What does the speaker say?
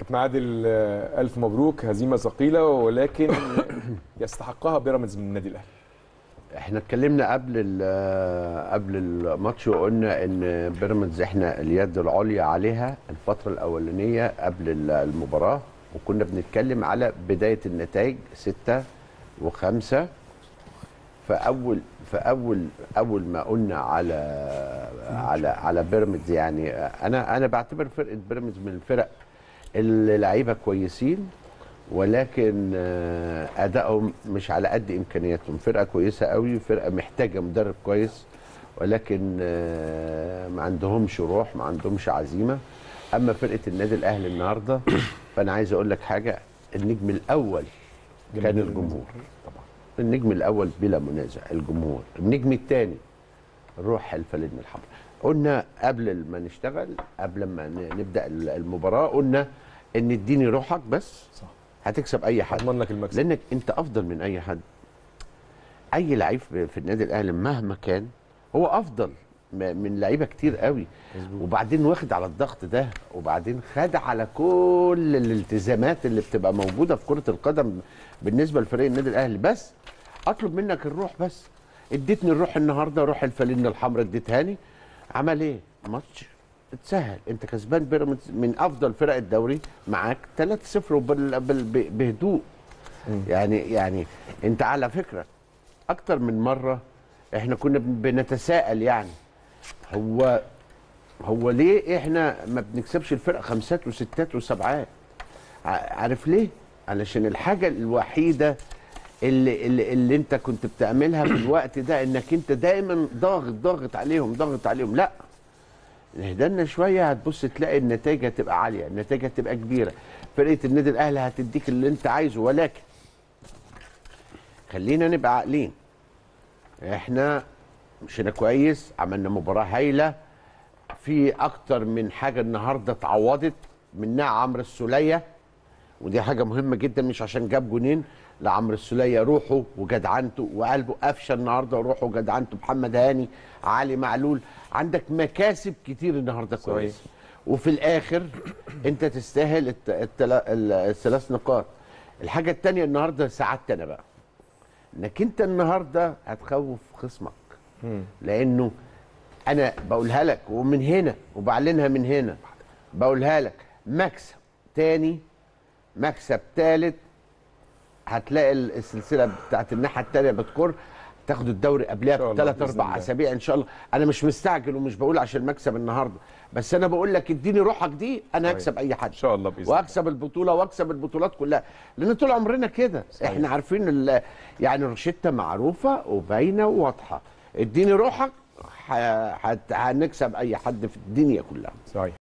كابتن عادل آه، الف مبروك هزيمه ثقيله ولكن يستحقها بيراميدز من النادي الاهلي احنا اتكلمنا قبل ال- قبل الماتش وقلنا ان بيراميدز احنا اليد العليا عليها الفتره الاولانيه قبل ال- المباراه وكنا بنتكلم على بدايه النتائج ستة وخمسة فاول فاول اول ما قلنا على على على بيراميدز يعني انا انا بعتبر فرقه بيراميدز من الفرق اللي لعيبه كويسين ولكن آه، ادائهم مش على قد امكانياتهم فرقه كويسه قوي فرقه محتاجه مدرب كويس ولكن آه، ما عندهمش روح ما عندهمش عزيمه اما فرقه النادي الاهلي النهارده فانا عايز اقول لك حاجه النجم الاول كان جماهير الجمهور طبعا النجم الاول بلا منازع الجمهور النجم الثاني روح الفلين الحمراء قلنا قبل ما نشتغل قبل ما ن- نبدا المباراه قلنا ان اديني روحك بس صح هتكسب اي حد اضمن لك المكسب لانك انت افضل من اي حد اي لعيب في في النادي الاهلي مهما كان هو افضل م- من لعيبه كتير قوي مظبوط. وبعدين واخد على الضغط ده وبعدين خد على كل الالتزامات اللي بتبقى موجوده في كره القدم بالنسبه لفريق النادي الاهلي بس اطلب منك الروح بس اديتني الروح النهارده روح الفلين الحمراء اديتهاني عمل ايه ماتش اتسهل انت كسبان بيراميدز من افضل فرق الدوري معاك 3-0 وبال- بال- ب- بهدوء يعني يعني انت على فكره اكتر من مره احنا كنا بن- بنتساءل يعني هو هو ليه احنا ما بنكسبش الفرقه خمسات وستات وسبعات ع- عارف ليه علشان الحاجه الوحيده اللي, اللي, اللي انت كنت بتعملها في الوقت ده انك انت دايما ضاغط ضاغط عليهم ضاغط عليهم لا نهدلنا شويه هتبص تلاقي النتائج هتبقى عاليه النتائج هتبقى كبيره فرقه النادي الاهلي هتديك اللي انت عايزه ولكن خلينا نبقى عاقلين احنا مشينا كويس عملنا مباراه هايله في اكتر من حاجه النهارده اتعوضت منها عمرو السوليه ودي حاجه مهمه جدا مش عشان جاب جونين لا عمرو السوليه روحه وجدعنته وقلبه قفشه النهارده وروحه وجدعنته محمد هاني علي معلول عندك مكاسب كتير النهارده صحيح. كويس وفي الاخر انت تستاهل الت- التلا- ال- الثلاث نقاط الحاجه الثانيه النهارده سعادتي انا بقى انك انت النهارده هتخوف خصمك مم. لانه انا بقولها لك ومن هنا وبعلنها من هنا بقولها لك مكسب تاني مكسب تالت هتلاقي السلسله بتاعت الناحيه التانيه بتكر تاخد الدوري قبلها إن شاء الله بثلاث بإذن اربع الله. اسابيع ان شاء الله انا مش مستعجل ومش بقول عشان مكسب النهارده بس انا بقول لك اديني روحك دي انا صحيح. هكسب اي حد ان شاء الله باذن الله واكسب البطوله واكسب البطولات كلها لان طول عمرنا كده صحيح. احنا عارفين ال- يعني روشته معروفه وباينه وواضحه اديني روحك ح- هت- هنكسب اي حد في الدنيا كلها صحيح